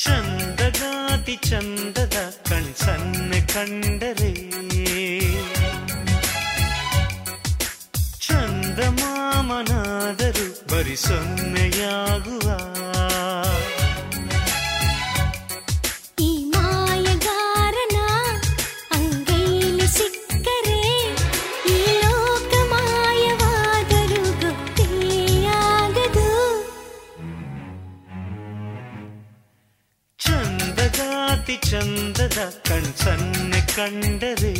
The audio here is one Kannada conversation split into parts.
ಚಂದಗಾತಿ ಚಂದದ ಕಣ್ಸನ್ನೆ ಕಂಡರೆ ಚಂದಮಾಮನಾದರೂ ಬರಿ ಸೊನ್ನೆಯಾಗುವ ಈ ಮಾಯಗಾರನ ಅಂಗೈಲಿ ಸಿಕ್ಕರೆ ಈ ಲೋಕ ಮಾಯವಾದರೂ ಗೊತ್ತೇ ಆಗದು ಚಂದಗಾತಿ ಚಂದದ ಕಣ್ಸನ್ನೆ ಕಂಡರೆ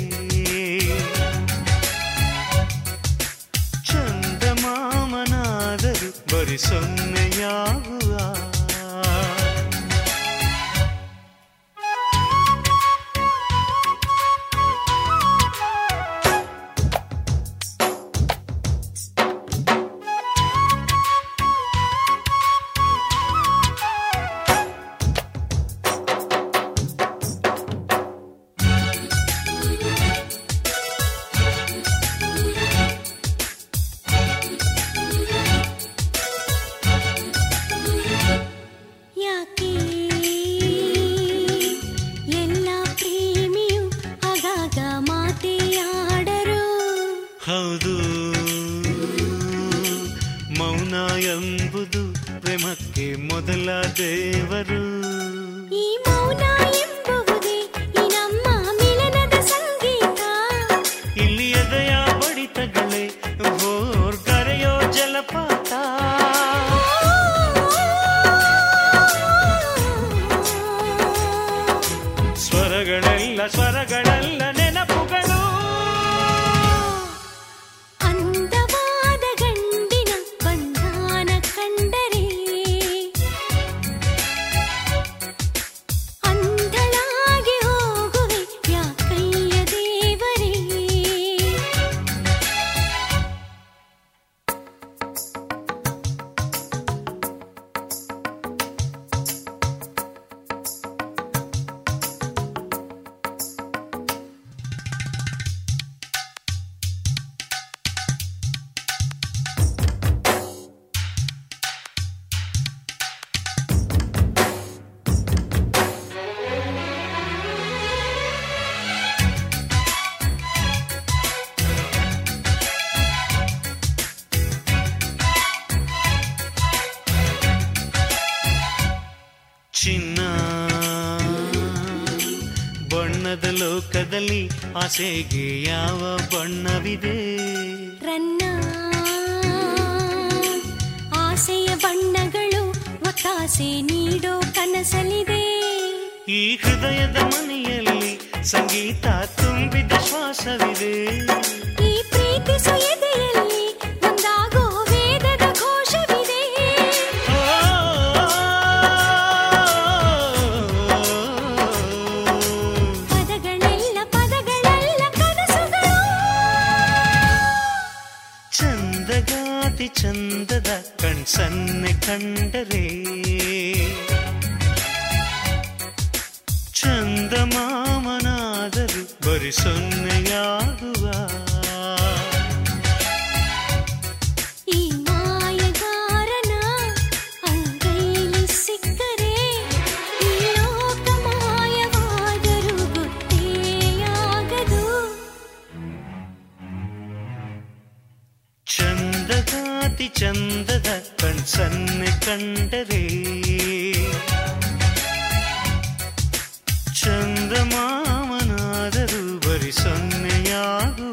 ಚಂದಮಾಮನಾದರೂ ಬರಿ ಸೊನ್ನೆಯಾಗುವ ಯಾಕೆ ಎಲ್ಲ ಪ್ರೇಮಿಯು ಆಗಾಗ ಮಾತೆಯಾಡರು ಹೌದು ಮೌನ ಎಂಬುದು ಪ್ರೇಮಕ್ಕೆ ಮೊದಲ ದೇವರು ಈ ಮೌನ ಎಂಬುವುದೇ ಈ ನಮ್ಮ ಮಿಲನದ ಸಂಗೀತ ಇಲ್ಲಿ ಎದೆಯ ಬಡಿತಗಳೇ ಹೋರ್ ಕರೆಯೋ ಜಲಪಾತ ಸ್ವರಗಳೆಲ್ಲ ಸ್ವರಗಳೆಲ್ಲ ನೆನಪುಗಳು ಅಂದವಾದ ಗಂಡಿನ ಬಂಧನ ಕಂಡರೆ ಅಂಧಳಾಗಿ ಹೋಗುವೆ ಯಾಕಯ್ಯ ದೇವರೇ ಚಿನ್ನ ಬಣ್ಣದ ಲೋಕದಲ್ಲಿ ಆಸೆಗೆ ಯಾವ ಬಣ್ಣವಿದೆ ರನ್ನ ಆಸೆಯ ಬಣ್ಣಗಳು ಒತ್ತಾಸೆ ನೀಡೋ ಕನಸಲಿದೆ ಈ ಹೃದಯದ ಮನೆಯಲ್ಲಿ ಸಂಗೀತ ತುಂಬಿದ ಶ್ವಾಸವಿದೆ ಈ ಪ್ರೀತಿಸು ಎದೆಯಲ್ಲಿ ಒಂದಾಗೋ ವೇದದ ಘೋಷವಿದೆ ಓ, ಪದಗಳೆಲ್ಲ ಪದಗಳೆಲ್ಲ ಕನಸುಗಳು ಚಂದಗಾತಿ ಚಂದದ ಕಣ್ಸನ್ನೆ ಕಂಡರೆ ಚಂದಮಾಮನಾದರೂ ಬರಿ ಸೊನ್ನೆಯಾಗುವ ಈ ಮಾಯಗಾರನ ಅಂಗೈಲಿ ಸಿಕ್ಕರೆ ಈ ಲೋಕ ಮಾಯವಾದರೂ ಗೊತ್ತೇ ಆಗದು ಚಂದಗಾತಿ ಚಂದದ ಕಣ್ಸನ್ನೆ ಕಂಡರೆ ಚಂದಮಾಮನಾದರೂ ಬರಿ ಸೊನ್ನೆಯಾಗುವ